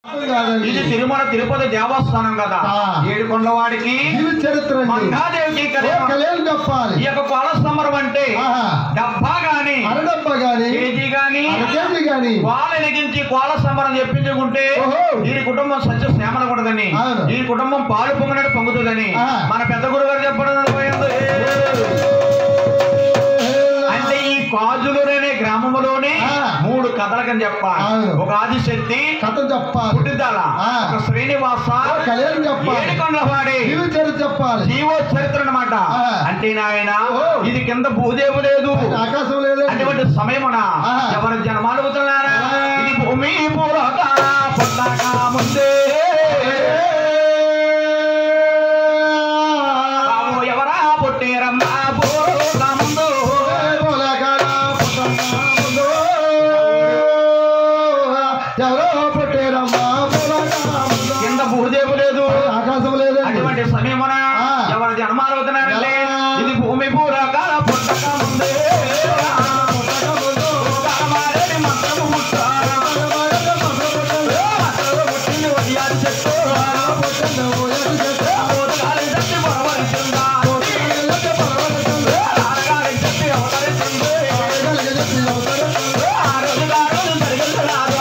కాదండి ఇది తిరుమల తిరుపతి దేవస్థానం కదా ఆ. ఏడుకొండల వాడికి జీవి చరిత్ర అండి మంగాదేవికి ఓ కళ్యాణం. కళ్యాణ్ చెప్పాలి ఈ యొక్క కోల సంబరం అంటే ఆహా. డబ్బా గాని అరడబ్బ గాని కేజీ గాని అరకేజీ గాని కోల ఎలిగించి కోల సంబరం చెప్పించుకుంటే ఓహో. ఈ కుటుంబం సత్య శ్యామల కూడదని అవును. ఈ కుటుంబం పాలు పొంగినట్టు పొంగుతుందని ఆ. మన పెద్ద గురువు గారు చెప్పడం పోయింది అంటే ఈ కాజులూరనే గ్రామంలోనే ఆ. మూడు కథలకని చెప్పాలి అవును. ఒక ఆదిశక్తి కథ చెప్పాలి పుట్టిదాల ఆ. ఒక శ్రీనివాస ఓ కళ్యాణ్ చెప్పాలి ఏడుకొండల వాడి జీవి చరిత్ర చెప్పాలి జీవో చరిత్ర అనమాట ఆ. అంటే నాయన ఓ. ఇది కింద భూదేవు లేదు ఆకాశం లేదండి అటువంటి సమయమున ఆ. ఎవరు జన్మాలుగుతున్నారా ఆ. ఇది భూమి పూలకాల పుట్టాక ముందే తాము ఎవరా పుట్టిరమ్మా పూల ముందు ఎవరో పుట్టారమ్మా పూలకాలంలో. కింద భూదేవు లేదు ఆకాశం లేదండి అటువంటి సమయమున ఆ. ఎవరు జన్మాలుగుతున్నారంటే ఎలా? ఇది భూమి పూలకాల పుట్టక ముందే కామారెడ్డి మంత్రము ముట్టారా. మంత్రము ముట్టింది వడియాలు చెట్టు. మోదుగాలి చెట్టు పొరవరిచిందా. ఆడగాలి చెట్టు అవతరిచింది. ఆ రోజుగా రోజు జరిగింది రాజా.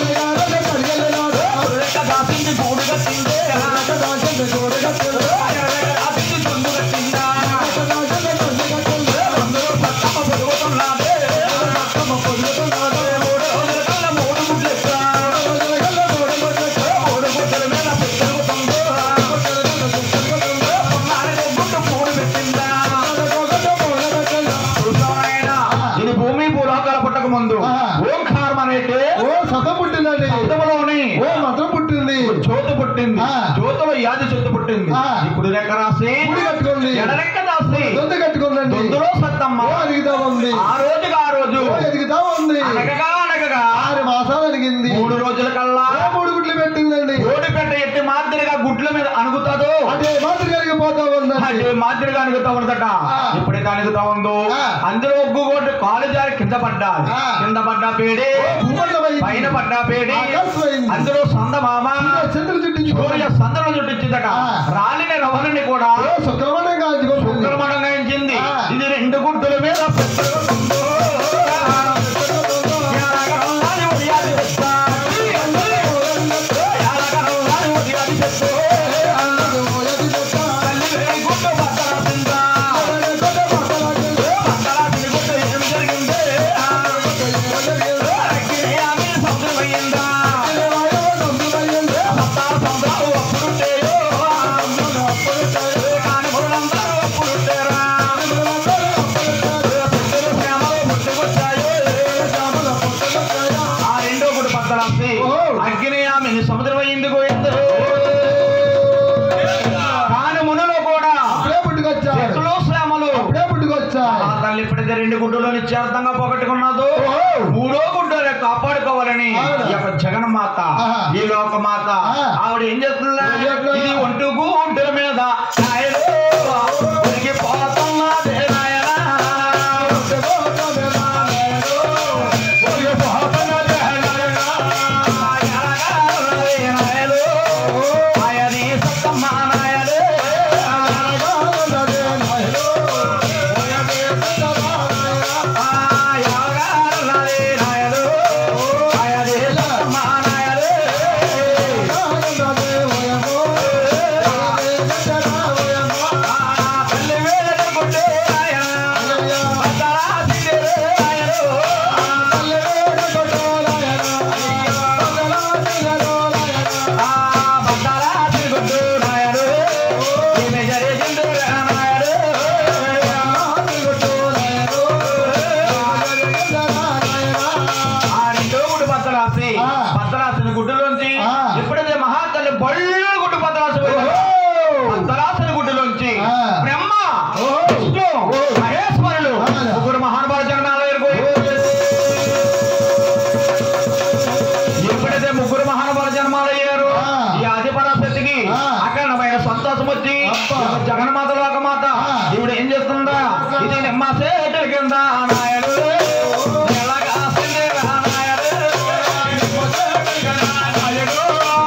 రెక్క దాసింది గూడు కట్టింది. రెక్క దాసింది చుండు కట్టిందా. అందరూ పట్టమ్మ పొరుగుతున్నాడే. మూడు రోజుల కల్లా మూడు గుడ్లు ఎత్తా. మూడు గుడ్డల మీద పెరుగుతుందో. నాలుగు గుడ్డు మూడు పెట్టిందా. చూసావాయన? ఇది భూమి భూలోకాల పుట్టక ముందు ఆ. ఓంకారం అనేది ఓ సత పుట్టిందండి శబ్దములోని ఓ మతం పుట్టింది జ్యోతి పుట్టింది ఆ. జ్యోతిలో యాది జ్యోతి పుట్టింది ఆ. ఇప్పుడు రెక్క రాసి గుడి కట్టుకుంది ఎడరెక్క రాసి దొంత కట్టుకుందండి దొందులో సత్తమ్మ ఓ అడిగితా ఉంది ఆ రోజుగా ఆ రోజు ఓ ఎదుగుతా ఉంది అనగగా అనగగా ఆరు మాసాలు అడిగింది మూడు రోజుల కల్లా ఓ మూడు గుడ్లు పెట్టిందండి ఓడి పెట్ట ఎట్టి మాదిరిగా గుడ్ల మీద అనుగుతాదో అదే మాదిరి కలిగిపోతా ఉందండి అదే మాదిరిగా అనుగుతా ఉండదట ఆ. ఎప్పుడైతే అనుగుతా ఉందో ఆ. అందులో ఒగ్గు కొట్టు కాలు జారి కింద పడ్డా ఆ. కింద పడ్డా పేడే భూమండలమైంది. పైన పడ్డా పేడి ఆకాశమైంది. అందులో సందమామ చంద్రుడు చుట్టించు సూర్య సందనం చుట్టించిందట ఆ. రాలిన రవణని కూడా ఓ శుక్రవారం కాల్చుకుంటుంది శుక్రమణంగా ఎంచింది ఆ. ఇది రెండు గుడ్డుల మీద పెట్టుకుందో. యాలగరంలాని ఉడియాలి చెత్త. యాలగరంలాని ఉడియాలి చెత్త. తల్లి వేయి గుడ్డు బట్టరాసిందా. బట్టరాసిన గుడ్డు ఏం జరిగింది? అగ్గిని ఆమె సముద్రమయ్యిందా. సత్తాల సముద్రాలు అప్పుడుంటేయో. కాని మురులందరూ అప్పుడుంటేరా. పుట్టులు శ్యామలు పుట్టుకొచ్చాయో. ఆ రెండో గుడి బట్టరాసి ఓ. అగ్ని ఆమెని సముద్రమయ్యింది గోయిందరు కాని మునులో కూడా అప్పుడే పుట్టుకొచ్చాడు చెట్లు శ్యామలు అప్పుడే పుట్టుకొచ్చాడు ఆ తల్లి ఇప్పటికే రెండు గుడ్డులో నిశ్చార్థంగా పోగొట్టుకున్నదో ఓహో. మూడో గుడ్డలే కాపాడుకోవాలని అవును. ఈ యొక్క జగన్మాత ఆహా. ఈ లోకమాత ఆ. ఆవిడ ఏం చేస్తుందా ఏం చేస్తుందా? ఇది ఒంటు గుడ్డల మీద నాయనా, ఉనికి పోతున్నదే నాయనా. ఉనికి పోతున్నదే నాయనా. ఎలాగన్నదే నాయనా. ఆయనే సత్తమ్మ నాయనే. ఆ ఎలాగన్నదే నాయనా. ఆయనే సత్తమ్మ నాయనే. ఆ తల్లి వేలన గుడ్డే నాయనా. భద్రాద్రి నాయనా. ఆ భద్రాద్రి గుడ్డు నాయనా. ఈమె జరిగింది నాయనా. ఆ రెండో గుడ్డు భద్రాద్రి ఆ. భద్రాద్రి గుడ్డులోంచి ఆ. ఎప్పుడైతే మహాతల్లి బళ్ళు గుడ్డు భద్రాద్రి పోయిందో, భద్రాద్రి గుడ్డులోంచి ఆ. బ్రహ్మ ఓహో. విష్ణు ఓ. మహేశ్వరులు ఆ. ముగ్గురు మహానుభావులు జగన్నాథయ్యకు పోయి ఎప్పుడైతే ముగ్గురు మహానుభావులు జన్మాలయ్యారు ఆ. ఈ ఆదిపరాశక్తికి ఆ. అఖండమైన సంతోషం వచ్చి అబ్బా. జగన్మాత లోకమాత ఆ. ఈవిడ ఏం చేస్తుందా ఇది నిమ్మ సేటు కింద నాయడు ఎలాగా సింధే నాయడు. నాయడు.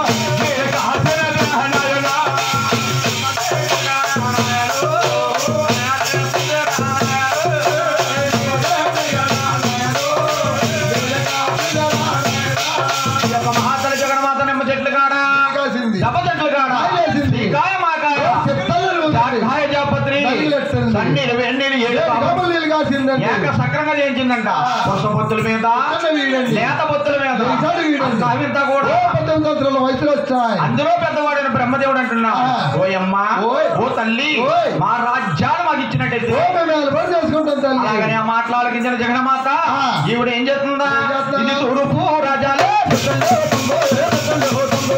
కాడ కాసింది. దెబ్బ చెట్ల కాడ కాయలేసింది. శ్రీకాయ మాకాయ చెత్తలు జాకాయ జాపత్రి నగిలెట్టింది. సన్నీలు వెన్నీలు ఏడు కావాలి. కబులు నీళ్ళు కాసిందండి ఏక సక్రంగా చేయించిందంట పురుష పొత్తుల మీద అన్న వీడండి లేత పొత్తుల మీద ఈసారి వీడండి. కావింతా కూడా పద్దెనిమిది సంవత్సరాల వయసులో వచ్చాయి అందులో పెద్దవాడైన బ్రహ్మదేవుడు అంటున్నా ఆ. ఓయమ్మ ఓయ్. ఓ తల్లి ఓయ్. మా రాజ్యాలు మాకు ఇచ్చినట్టయితే ఓ, మేము ఏర్పాటు చేసుకుంటాం తల్లి అలాగనే ఆ మాట్లాడకించిన జగన్మాత ఆ. ఈవిడ ఏం చేస్తుందా ఏం చేస్తుందా? ఇది తూర్పు రాజాలే పుట్టల్లో తుంగో, పుట్టల్లో తుంగో.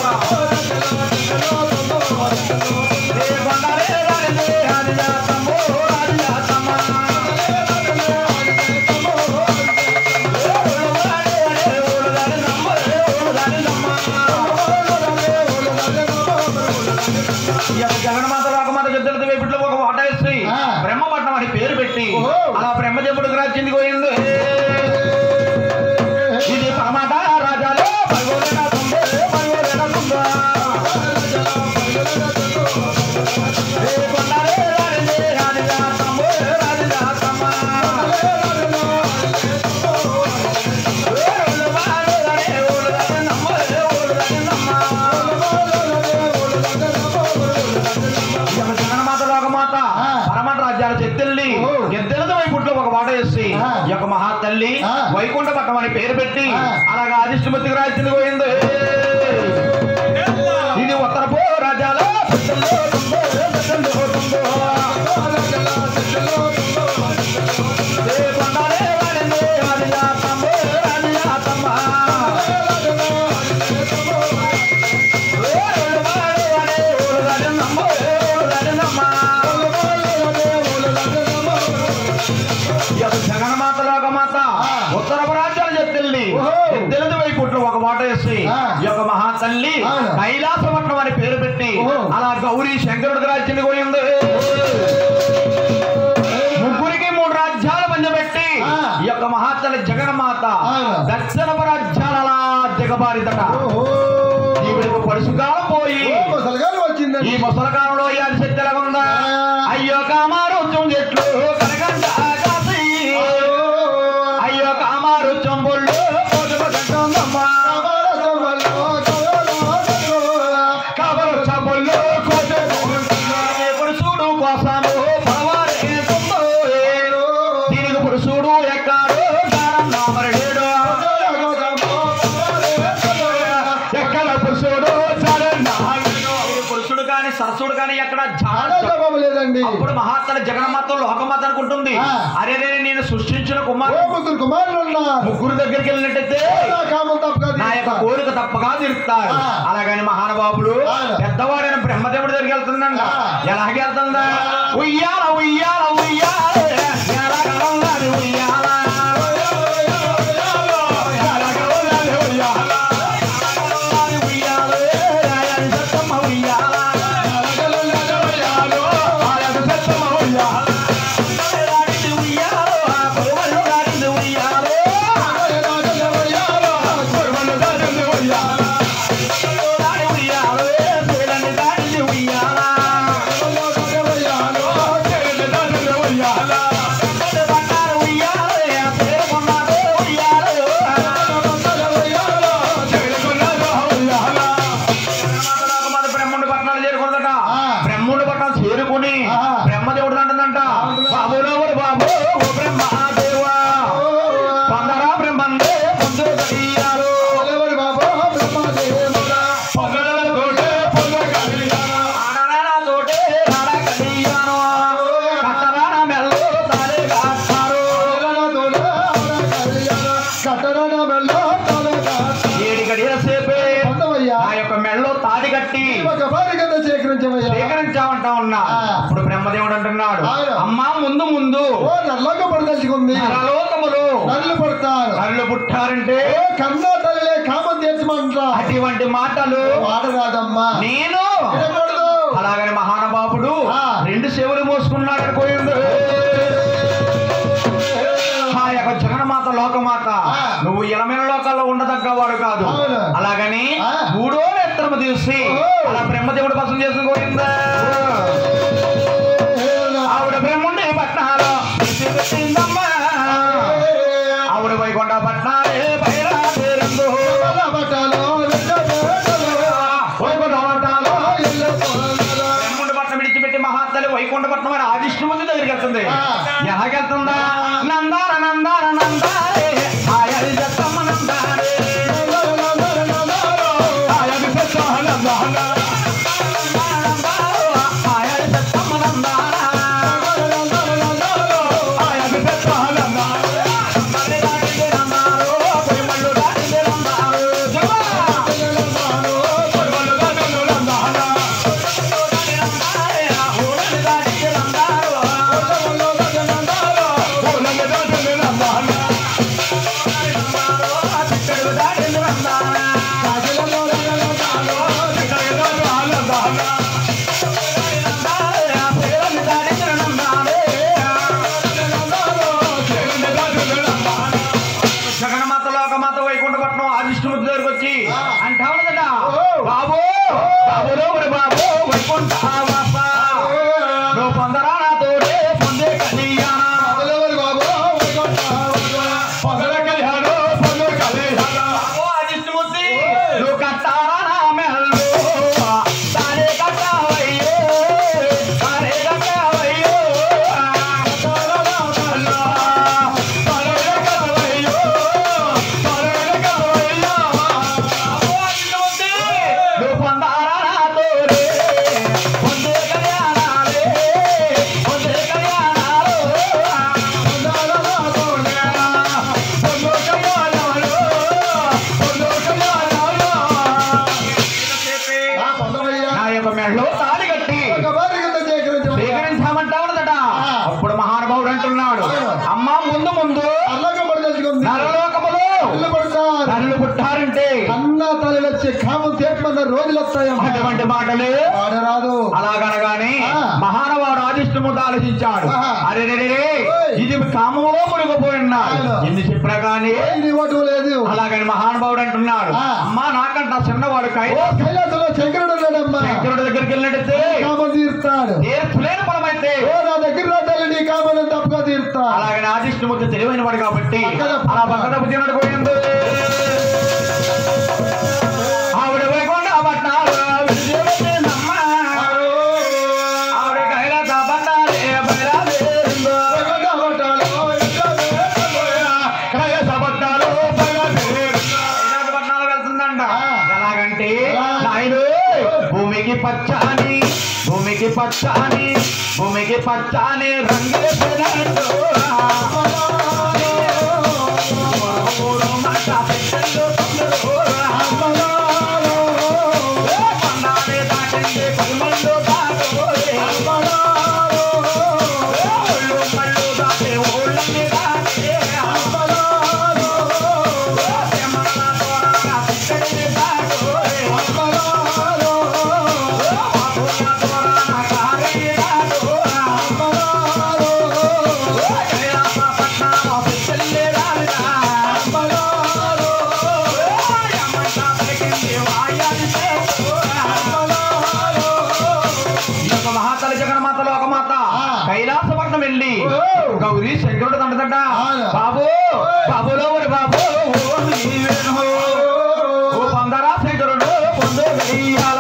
ఏ కొండలే రాలినే రాలినా తమ్మో, రాలినా తమ్మ. ఏ ఓలుగాడే అడే ఓలుగాడే నమ్మ, ఏ ఓలుగాడే నమ్మ. ఇక జగన్మాత లోకమాత యుద్ధలతో వేపిట్లో ఒక వాట వేసి ఆ. బ్రహ్మపట్నం అని పేరు పెట్టి ఓహో. అలా బ్రహ్మదేవుడికి రాజ్యంది పోయింది ఇది పరమాట రాజాలే పర్వోలేన తుంబే, పర్వోలేన తుంబ. ఏ కొండలే రాలినే రాలినా తమ్మో, రాలినా తమ్మ. ఏ ఓలుగాడే అడే ఓలుగాడే నమ్మ, ఏ ఓలుగాడే నమ్మ. ఇక జగన్మాత లోకమాత ఆ. పరమట రాజ్యాల చెత్తెల్లి ఓ. ఎద్దెలతో వైపుట్లో ఒక వాట వేసి ఆ. ఈ యొక్క మహాతల్లి ఆ. వైకుంఠ పట్టం అని పేరు పెట్టి ఆ. అలాగా అధిష్ఠమతికి రాజ్యం పోయింది ఇది ఉత్తరపో రాజ్యాల చెత్తెల్లో తుంబో, చెత్తెల్లో తుంబో. ఏ కొండలే వాలినే వాలినా తమ్మో, రాలినా తమ్మ. ఏ ఓలువాడే వాడే ఓలుగాడే నమ్మో, ఏ ఓలుగాడే నమ్మ. ఇక జగన్మాత లోకమాత ఆ. ఉత్తర రాజ్యాలు చెప్తుంది ఓహో. తెలుగు వైపుట్లో ఒక మాట వేసి ఆ. ఈ యొక్క మహాతల్లి ఆ. కైలాసపట్నం అని పేరు పెట్టి ఓహో. అలా గౌరీ శంకరుడికి రాజ్యం పోయింది ముగ్గురికి మూడు రాజ్యాలు పంచబెట్టి ఆ. ఈ యొక్క మహాతల్లి జగన్మాత ఆ. దక్షిణపు రాజ్యాలు అలా దిగబారిదట ఈవిడకు పడుసుకాలం పోయి ముసలిగారు ఈ వచ్చిందండి ముసలకాలంలో ఈ అరిశక్తి ఎలాగుందా ఆ. అయ్యో కామారుత్యం చెట్లు కనకంట ఆకాశీ అయ్యో కామారు చంబుళ్ళు పొదుపు గంటమ్మ కామరు చంబుళ్ళు పురుషుడు కోసము పరవారేస్తుందో దీనికి పురుషుడు ఎక్కాడు గానం నామరుడు ఎక్కడ పురుషుడు సరే పురుషుడు కాని సరసుడు కాని ఎక్కడ జాడ లేదండి అప్పుడు మహాత్మ జగన్మాత లోకమాత అనుకుంటుంది ఆ. అరే రే నేను సృష్టించిన ఓ కుమారు ముగ్గురు కుమారులు ఉన్నారు ముగ్గురు దగ్గరికి వెళ్ళినట్టయితే నా కామం తప్పగా నా యొక్క తీరుస్తారు. కోరిక తప్పగా తీరుతారు ఆ. అలాగని మహానుభావుడు ఆ. పెద్దవాడైన బ్రహ్మదేవుడి దగ్గరికి వెళ్తుందంట ఆ. ఎలాగెళ్తుందా ఉయ్యాల ఉయ్యాల ఉయ్యాల ఎలాగలన్నది ఉయ్యాల ఎలాగలన్నది ఉయ్యాల. ఎలాగలన్నది ఉయ్యాల. రాయని సత్తమ్మ ఉయ్యాల. ఎలాగలన్నది ఉయ్యాల. రాయని సత్తమ్మ ఉయ్యాల. రాడింది ఉయ్యాల. పొలవలు రాడింది ఉయ్యాల. పొలవలు రాడింది ఉయ్యాల. దాడి ఉయ్యాల. పేలని దాడింది ఉయ్యాల. పేలని దాడింది ఉయ్యాల. బంగారు ఉయ్యాల. పేరు కొన్నాడు ఉయ్యాల. మన బ్రహ్ముడి పట్టణాలు చేరుకున్నదట ఆ. బ్రహ్ముడి పట్టణాలు చేరుకుని ఆ. బ్రహ్మదేవుడు అంటుందంట అంటుందా? బాబురావుడు బాబు ఓ బ్రహ్మదేవా పొందరా బ్రహ్మందే పొందు కడియారు పొందలతోటే పొందు కడియారు ఆడరాలతోటే రాడ కడియాను కట్టరాన మెల్లో తాలే కాస్తారు ఏడు గడియల సేపే ఆ యొక్క మెల్లో తాడి కట్టి సేకరించవయ్యా స్వీకరించామంటా ఉన్నా ఆ. ఇప్పుడు బ్రహ్మదేవుడు అంటున్నాడు అవును. అమ్మా ముందు ముందు ఓ నల్లగా పడదలుచుకుంది నరలోకములు నల్లు పడతారు కళ్ళు పుట్టారంటే ఏ కన్నా తల్లిలే కామం తీర్చమంటా అటువంటి మాటలు వాడరాదమ్మా నేను వినకూడదు. అలాగని మహానుభావుడు ఆ. రెండు చెవులు మోసుకున్నాడు పోయిండు ఆ యొక్క జగన్మాత లోకమాత ఆ. నువ్వు ఎనమైన లోకాల్లో ఉండదగ్గవాడు కాదు అవును. అలాగని ఆ. మూడో నెత్రము తీసి ఓ. అలా బ్రహ్మదేవుడు పసం చేసుకుని పోయిందా ఆవిడ బ్రహ్ముండి పట్నాలో పెట్టిందమ్మా ఆవిడ వైకుంఠ పట్నాలే బయలుదేరిందో బట్టలు వెళ్తుంది ఆ. ఎలాగెళ్తుందా నందార నందార నందారే ఆయది దత్తమ్మ నందారే ఆయది దత్తమ్మ నందారా ఆయది దత్తమ్మ నందారా ఆయది దత్తమ్మ నందారా మళ్ళీ దాటింది నందారు పొయ్యిమళ్ళు దాటింది నందారు జమా పొయ్యిమళ్ళు దాటింది నందారా ఊళ్ళని దాటింది నందారు ఊళ్ళని దాటింది నందారు తిక్కడు దాటింది నందారా జగన్మాత లోకమాత వైకుంఠపట్నం ఆ విష్ణుమూర్తి దగ్గరకు వచ్చి ఆ. అంటా ఉన్నదట ఓ. బాబు బాబులో ఒరే బాబు వైకుంఠ వాస. నువ్వు పొందరా నాతోటే పొందే కళ్యాణ పొందర కళ్యాణం పొందే కళ్యాణ బాబు ఆ విష్ణుమూర్తి నువ్వు కట్టారా నా మెల్లో తానే కట్టావయ్యో తానే కట్టావయ్యో కట్టారా నా మెల్లో తానే కట్టావయ్యో తానే కట్టావయ్యో బాబు ఆ విష్ణుమూర్తి నువ్వు పొందారా నాతోనే పొందే కళ్యాణాలే పొందే కళ్యాణాలు పొందారా నాతోనే పొందే కళ్యాణాలు పొందే కళ్యాణాలు నా యొక్క మెడలో తాళి కట్టి స్వీకరించామంటా ఉన్నదట ఆ. అప్పుడు మహానుభావుడు అంటున్నాడు ఆ. అమ్మ ముందు ముందు నరలోకములో నరులు పుట్టారంటే అన్న తల్లి వచ్చి కామం తీర్చమన్న రోజులు వస్తాయమ్మా అటువంటి మాటలు వాడరాదు అలాగనగానే ఆ. మహానుభావుడు ఆదిష్టముతో ఆలోచించాడు ఆహా. అరే రే, రే, రే, ఓయ్. ఇది కామంలో మునిగిపోయినాడు అవును. ఎన్ని చెప్పినా గానీ ఇది ఇవ్వటం లేదు అలాగని మహానుభావుడు అంటున్నాడు ఆ. అమ్మా నాకంట చిన్నవాడు ఓ కైలా కైలాసంలో శంకరుడు ఉన్నాడమ్మా శంకరుడి దగ్గరికి వెళ్ళినట్టయితే కామం తీరుస్తాడు తీర్చలేని ఫలమైతే ఓ నా దగ్గర రా తల్లి నీ కామని తప్పుగా తీరుస్తా అలాగని ఆదిష్టమూర్తి తెలివైన వాడు కాబట్టి పక్కన అలా పక్కన తినడు పోయింది ఆవిడ వైకుంఠ పట్నాలు విజయవతేనమ్మ. ఆవిడ కైలాస పట్నాలే బయలుదేరిందో. కైలాస పట్నాలు బయలుదేరిందో. కైలాస పట్నాలు వెళ్తుందంట ఆ. ఎలాగంటే ఎలా? నాయుడు భూమికి పచ్చని భూమికి పచ్చని భూమికి పచ్చని రంగేసినట్టు ఊరు మాట పెట్టెల్లో తొందరగా. ఏ కొండానే దాటింది పదిమందో దాటోయే. ఏ ఒళ్ళు మళ్ళు దాటి ఊళ్ళని దాటి. ఏ తెమ్మల తోరణ తిక్కడిని దాటోయే. ఏ మాధుర్య తోరణ కారిని దాటోయే. ఏ కైలాస పట్నామ పిచ్చల్లే రాలిరా. ఏ యమంట పలికింది వాయాది చేతోయే. ఈ యొక్క మహాతల జగన్మాత లోకమాత ఆ. కైలాసపట్నం వెళ్ళి ఓ. గౌరీ శంకరుడు తండ్రిదంట అవును. బాబు బాబులో ఒరి బాబు ఓ నీవేను. ఓ పొందరా శంకరుడు పొందే గడియాల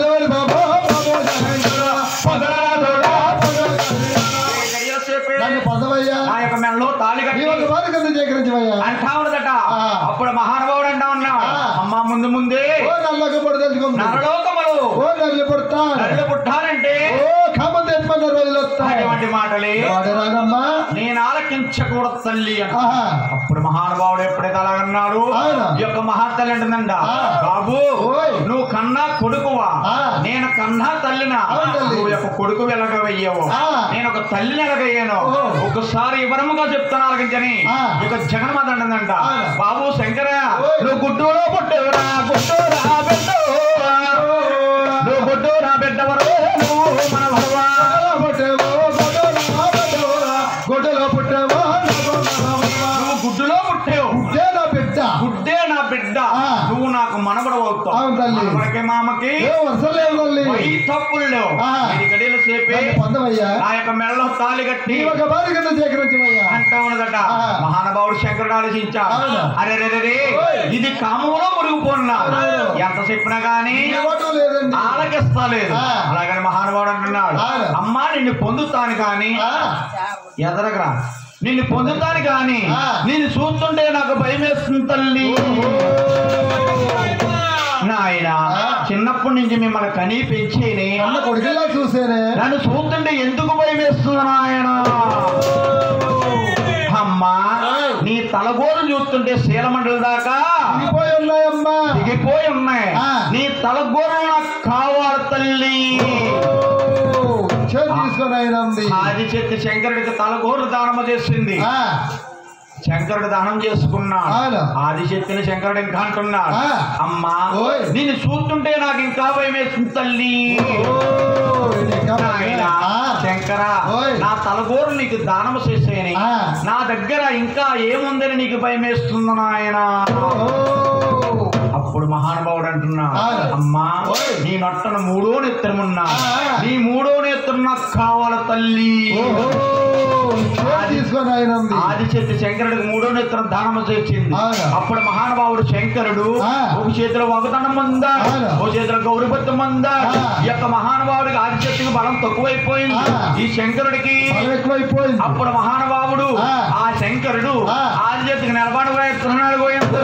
పొందరా తోడా గడియల సేపే నన్ను పొందవయ్యా నా యొక్క మెడలో తాళి నీ కట్టి ఒక వారి కింద సేకరించవయ్యా అంటా ఉన్నదట ఆ. అప్పుడు మహానుభావుడు అంటా ఉన్నాడు ఆ. అమ్మ ముందు ముందే ఓ నల్లక పడి తెలుసుకుంది నరలోకములు ఓ నల్లి పడతా నరులు పుట్టాలంటే ఓ కామం తెచ్చుకున్న రోజులు వస్తాయి అటువంటి మాటలే వాడు రాదమ్మా నేను ఆలకించకూడదు తల్లి అంట ఆహా అప్పుడు మహానుభావుడు ఎప్పుడైతే అలాగన్నాడు అవును. ఈ యొక్క మహాతల్లి అంటుందంట ఆ. బాబు ఓయ్. నువ్వు కన్నా కొడుకువా ఆ. నేను కన్నా తల్లినా అవును తల్లి. నువ్వు యొక్క కొడుకు వెలగవయ్యావు ఆ. నేను ఒక తల్లిని ఎలగయ్యాను ఓ. ఒకసారి వివరముగా చెప్తాను ఆలకించని ఆ. ఈ యొక్క జగన్మాత అంటుందంట అవును. బాబు శంకర ఓయ్. నువ్వు గుడ్డూలో పుట్టేవరా గుడ్డూరా బిడ్డోరా. నువ్వు గుడ్డూరా బిడ్డవరు నువ్వు మన భగవా పుట్టేవో గొడ్డలో పుట్టేవో నువ్వు గుడ్డులో పుట్టావు గుడ్డే నా బిడ్డ గుడ్డే నా బిడ్డ ఆ. నువ్వు నాకు మనబడ అవుతావు అవును తల్లి. మనవడికి మామకి ఏ వర్షం లేవు తల్లి వై తప్పులు లేవు ఆ. ఇది గడియల సేపే నన్ను పొందవయ్యా నా యొక్క మెడలో తాళి కట్టి నీ ఒక వారి కింద సేకరించవయ్యా అంటా ఉన్నదట ఆ. మహానుభావుడు శంకరుడు ఆలోచించాడు అవును. అరే రే రే రే, ఓయ్. ఇది కామంలో మురిగిపోన్నా అవును. ఎంత చెప్పినా గానీ ఇవ్వటం లేదండి ఆలకిస్తలేదు ఆ. అలాగని మహానుభావుడు అంటున్నాడు అవును. అమ్మా నిన్ను పొందుతాను కానీ ఆ, ఎదరగరా నిన్ను పొందుతాను కానీ ఆ. నిన్ను చూస్తుంటే నాకు భయం వేస్తుంది తల్లి నాయన ఆ. చిన్నప్పటి నుంచి మిమ్మల్ని కనీ పెంచేని అన్న కొడుకులా చూసేనే నన్ను చూస్తుంటే ఎందుకు భయం వేస్తుంది నాయన అమ్మా ఏయ్. నీ తలగోరు చూస్తుంటే శీలమండల దాకా దిగిపోయి ఉన్నాయమ్మా దిగిపోయి ఉన్నాయి ఆ. నీ తలగోరు నాకు కావాలి తల్లి చేతి తీసుకొని అయినంది ఆది చెట్టు శంకరుడికి తలగోరు దానము చేసింది ఆ, శంకరుడు దానం చేసుకున్నాడు అవును. ఆది శక్తిని శంకరుడు ఇంకా అంటున్నాడు ఆ. అమ్మా ఓయ్. నిన్ను చూస్తుంటే నాకు ఇంకా భయం వేస్తుంది తల్లి ఓ, ఇది ఇంకా నాయన, ఆ, శంకర ఓయ్. నా తలగోరు నీకు దానము చేసేయని ఆ. నా దగ్గర ఇంకా ఏముందని నీకు భయం వేస్తుంది నాయన ఓ, అప్పుడు మహానుభావుడు అంటున్నా అవును. అమ్మా ఓయ్. నీ నొట్టన మూడో నేత్రమున్నా ఆ. నీ మూడో నేత్రం నాకు కావాలి తల్లి ఓహో, చేతి తీసుకొని అయినంది ఆది చెట్టు శంకరుడికి మూడో నేత్రం దానము చేసింది అవును. అప్పుడు మహానుభావుడు శంకరుడు ఆ. ఒక చేతిలో ఒకదనం ఉందా అవును. ఒక చేతిలో గౌరవత్వం ఉందా ఆ. ఈ యొక్క మహానుభావుడికి ఆది చెట్టుకి బలం తక్కువైపోయింది ఆ. ఈ శంకరుడికి బలం ఎక్కువైపోయింది అప్పుడు మహానుభావుడు ఆ. ఆ శంకరుడు ఆ. ఆది చెట్టుకి నిలబడి పోయేస్తున్నాడు పోయింది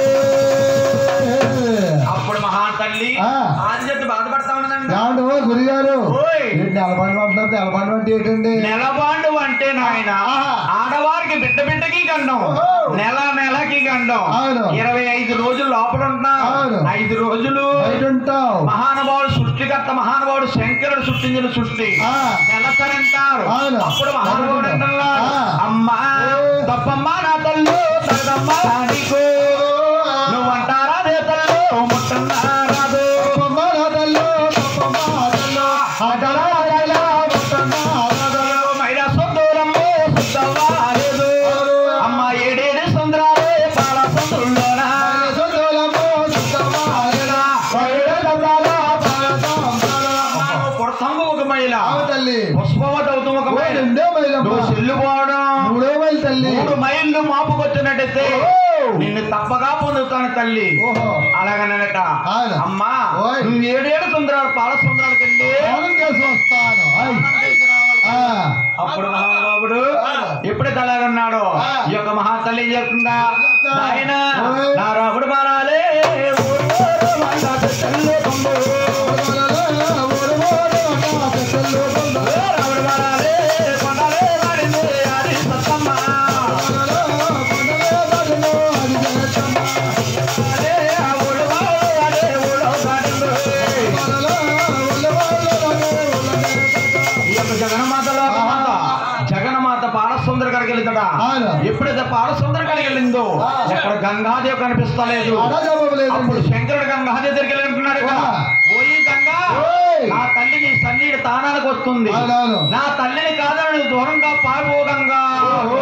అప్పుడు మహా తల్లి ఆ. ఆది చెట్టు బాధపడతా ఉన్నదండి ఏమండి ఓ గురిగారు ఓయ్. ఏంటి నిలబడి అంటున్నారు నిలబడి అంటే ఏంటండి నెలబాండు అంటే నాయన ఆహా. ఆడవారికి బిడ్డ బిడ్డకి గండం ఓహో. నెల నెలకి గండం అవును. ఇరవై ఐదు రోజులు లోపల ఉంటాం అవును. ఐదు రోజులు బయట ఉంటావు మహానుభావుడు సృష్టికర్త మహానుభావుడు శంకరుడు సృష్టించిన సృష్టి ఆ. నెలసరంటారు అవును. అప్పుడు మహానుభావుడు అంటున్నాడు ఆ. అమ్మా ఓ. తప్పమ్మా నా తల్లు తగ్గమ్మా నీకు నువ్వంటారా నే తల్లు ముట్టన్నారాదు తప్పమ్మ రాతల్లో, తప్పమ్మ రాతల్లో, అటలా అటలా ముట్టమ్మ రాతల్లో. మైరా సొందూరమ్ము సుద్దవాలేదు అమ్మ ఏడేడు సుందరాలే పాల సుందరుల్లోనా సొంతలమ్మో, సుత్తమ్మాయలా, వైడ దండాల, పాలతాంబాల. పుడతంబు ఒక మైల ఆవు తల్లి పుష్పవతి అవుతాం ఒక ఓ మైల రెండో మైలమ్మ నువ్వు చెల్లు పోవడం మూడో మైలు తల్లి మూడు మైళ్ళు మాపుకొచ్చినట్టయితే ఓ. నిన్ను తప్పగా పొందుతాను తల్లి ఓహో అలాగనట అవును. అమ్మా ఓయ్. నువ్వు ఏడేడు సుందరాలు పాల సుందరాలు కండి స్నానం చేసి వస్తాను ఆయ్. ఆ, అప్పుడు మహానుభావుడు ఎప్పుడైతే అలాగన్నాడు ఆ. ఈ యొక్క మహా తల్లి ఏం చేస్తుందా చేస్తా. నాయన ఓయ్. నా రాముడు మారాలే ఊరు ఊరు వంద చెట్లు కొండు. ఓరవలలో, ఓరవలో, నా చెట్టెల్లో కొండ. ఓ రాముడు మారాలే కొండలే వాడింది అది సత్తమ్మ. ఓరవలలో, కొండలే పడిలో, అది చేతమ్మ. అదే ఆ ఊరు వాడు, అదే ఊళ్ళో వాడింది. ఓరవలలో, ఓరవలో, ఓరవలో, ఈ యొక్క జగన్మాతలో ఒక మాత జగన్మాత పాలసుందర కాడికి వెళ్తాడ అవును. ఎప్పుడైతే పాలసుందర కాడికి వెళ్ళిందో ఆ. ఎక్కడ గంగాదేవి కనిపిస్తలేదు అడా జవాబు లేదండి. అప్పుడు శంకరుడు గంగాదేవి దగ్గరికి వెళ్ళి అంటున్నాడు కదా, ఆ. ఓయి గంగా ఓయ్. నా తల్లి నీ సన్నిధి తానాలకు వస్తుంది అవునవును. నా తల్లిని కాదని నువ్వు దూరంగా పారిపో గంగా ఓ,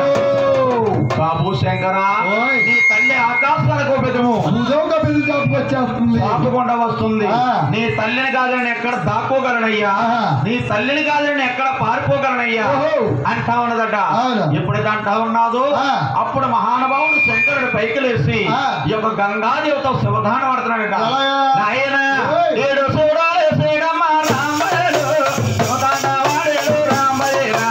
బాబు శంకర ఓయ్. నీ తల్లి ఆకాశాలకు పెదము నిజంగా పిలిచి వచ్చేస్తుంది పాపకుండా వస్తుంది ఆ. నీ తల్లిని కాదని ఎక్కడ దాక్కోగలనయ్యా ఆహా. నీ తల్లిని కాదని ఎక్కడ పారిపోగలనయ్యా ఓహో. అంటా ఉన్నదట అవును. ఎప్పుడైతే అంటా ఉన్నాదో ఆ. అప్పుడు మహానుభావుడు శంకరుడు పైకి లేచి ఆ. ఈ యొక్క గంగాదేవతో శివధానం పడుతున్నాడట ఎలాగా? నాయన ఓయ్. ఏడు చూడాలి శ్రీరమ్మ రామయ్యలు శివధాన వాడేడు రామయ్యరా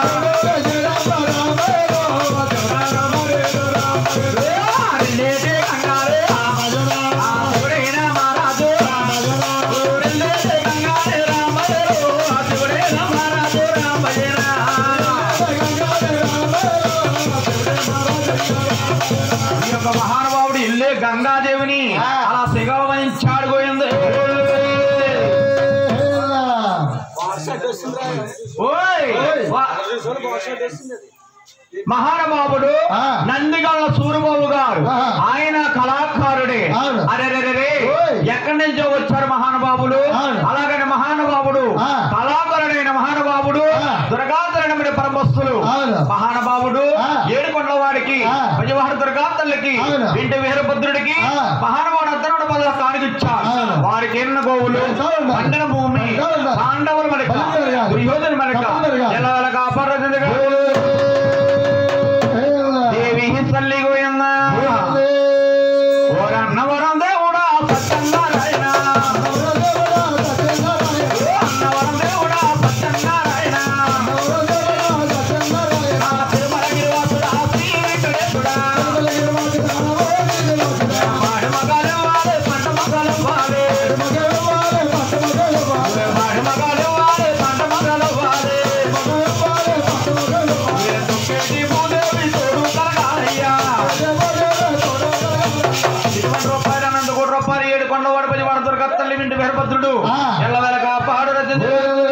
ఈ యొక్క మహానుభావుడు ఇల్లే గంగాదేవిని ఆ. అలా సిగవహించాడు పోయింది ఓయ్ ఓయ్. వా- మహానుభావుడు ఆ. నందిగల్ల సూరిబాబు గారు ఆ. ఆయన కళాకారుడే అవును. అరెరెరెరే ఓయ్. ఎక్కడి నుంచో వచ్చారు మహానుభావులు అవును. అలాగని మహానుభావుడు ఆ. కళాకారుడైన మహానుభావుడు ఆ. దుర్గాతరణమైన పరమస్తులు అవును. మహానుభావుడు ఆ. ఏడుకొండల వాడికి ఆ. విజయవాడ దుర్గా తల్లికి అవును. ఇంటి వీరభద్రుడికి ఆ. మహానుభావుడు అత్తనుడు బదులు కానికిచ్చారు అవును. వారికి ఎన్న గోవులు ఎంతో ఉండాలి. పండిన భూమి ఎంతో ఉండాలి. పాండవుల మలిక పల్లె పెరగాలి. దుర్యోధన మలిక తప్పని పెరగాలి. ఎలా ఎలా కాపాడుతుందిగా దేవి తల్లి గోయన్న ఓరన్నవరం దేవుడా సత్యనారాయణ ఓ అన్నవరం దేవుడా సత్యనారాయణ వింటి వీరభద్రుడు ఆ. ఎల్లవెలగా పాడు రచించు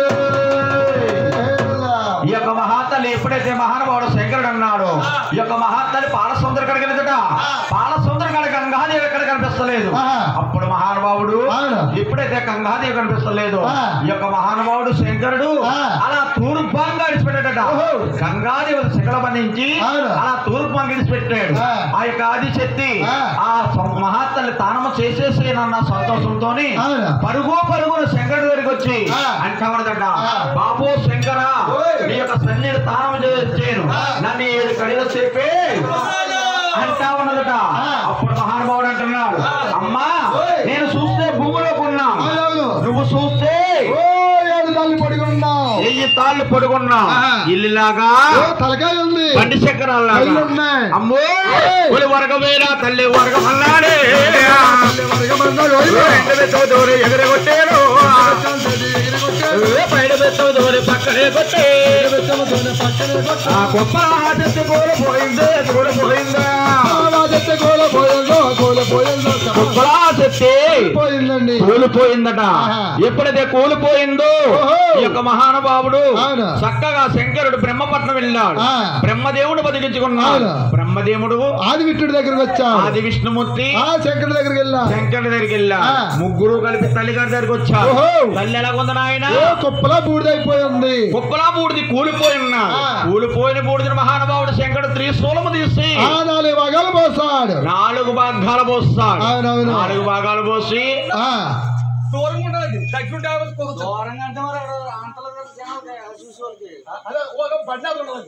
ఈ యొక్క మహాతల్లి ఎప్పుడైతే మహానుభావుడు శంకరుడు అన్నాడు ఈ యొక్క మహాతల్లి పాలసుందర కడ కనుకట పాలసుందర కడ గంగాదేవి ఎక్కడ కనిపిస్తలేదు ఆ. అప్పుడు మహానుభావుడు అవును. ఎప్పుడైతే గంగాదేవి కనిపిస్తలేదు ఆ. ఈ యొక్క మహానుభావుడు శంకరుడు ఆ. అలా తూర్పాంగా విడిచిపెట్టాడట ఓహో. గంగాదేవి శిఖల బంధించి అవును. అలా తూర్పాంగా విడిచిపెట్టాడు ఆ. ఆ యొక్క ఆదిశక్తి ఆ. ఆ స- మహాతల్లి తానము చేసేసేనన్న సంతోషంతోని అవును. పరుగు పరుగున శంకరుడి దగ్గరికి వచ్చి ఆ. అంటామన్నదట ఆ. బాబు శంకర ఓయ్. నీ యొక్క సన్నిధి తానం చేయను నన్ను ఏడు కడిలో చెప్పి అంటా ఉన్నదట ఆ. అప్పుడు మహానుభావుడు అంటున్నాడు అమ్మా ఓయ్. నేను చూస్తే భూమిలోకి ఉన్నా అవునవును. నువ్వు చూస్తే ఓ ఏడు తల్లి పడుకున్నావు వెయ్యి తాళ్ళు పడుకున్నా ఆ. ఇల్లులాగా ఓ తలకాయ ఉంది బండి చక్రాల్లాగా కళ్ళు ఉన్నాయి. అమ్మో ఓయ్. ఒలి వరకమేనా తల్లి వరకమన్నాడే తల్లి వరగమన్నాడు. ఓయ్. రెండు మెత్తవు దూరి ఎగరగొట్టాను ఎగిరికొట్టాడు. బయట మెత్తవు దూరి పక్కనే కొట్టే ఎగిరికొట్టాడు. పక్కనే కొట్టాడు. ఆ గొప్ప ఆదిత్య కూలిపోయిందే కూలిపోయిందా రాజత్త కోలపోయిందో కోలపోయిందో గొప్ప ఆసక్తి పోయిందండి కూలిపోయిందట ఆహా. ఎప్పుడైతే కూలిపోయిందో ఓహో. ఈ యొక్క మహానుభావుడు అవును. చక్కగా శంకరుడు బ్రహ్మపట్నం వెళ్ళాడు ఆ. బ్రహ్మదేవుడు బతికించుకున్నాడు అవును. బ్రహ్మదేవుడు ఆది విట్టుడి దగ్గరికి వచ్చావు ఆది విష్ణుమూర్తి ఆ శంకరుడి దగ్గరికి వెళ్ళా శంకరుడి దగ్గరికి వెళ్ళా ఆ. ముగ్గురు కలిపి తల్లిగారి దగ్గరికి వచ్చారు ఓహో. తల్లి ఎలాగుంది నాయన ఓ కుప్పలా బూడిదైపోయింది కుప్పలా బూడిది కూలిపోయి ఉన్నాడు ఆ. కూలిపోయిన బూడిదని మహానుభావుడు శంకరుడు త్రిశూలము తీసి ఆ నాలుగు భాగాలు పోసాడు నాలుగు భాగాలు పోస్తాడు అవునవును. నాలుగు భాగాలు పోసి ఆ దూరంగా ఉండాలి దగ్గరుంటే దూరంగా అంటే మరి అంతలో చూసి వాళ్ళకి అదే ఒక బండి అక్కడ ఉండాలి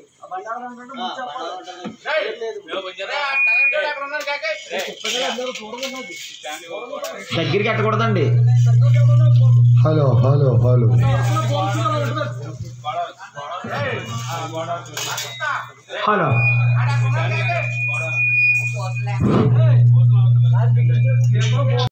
దగ్గరికి ఎట్టకూడదండి హలో హలో హలో హలో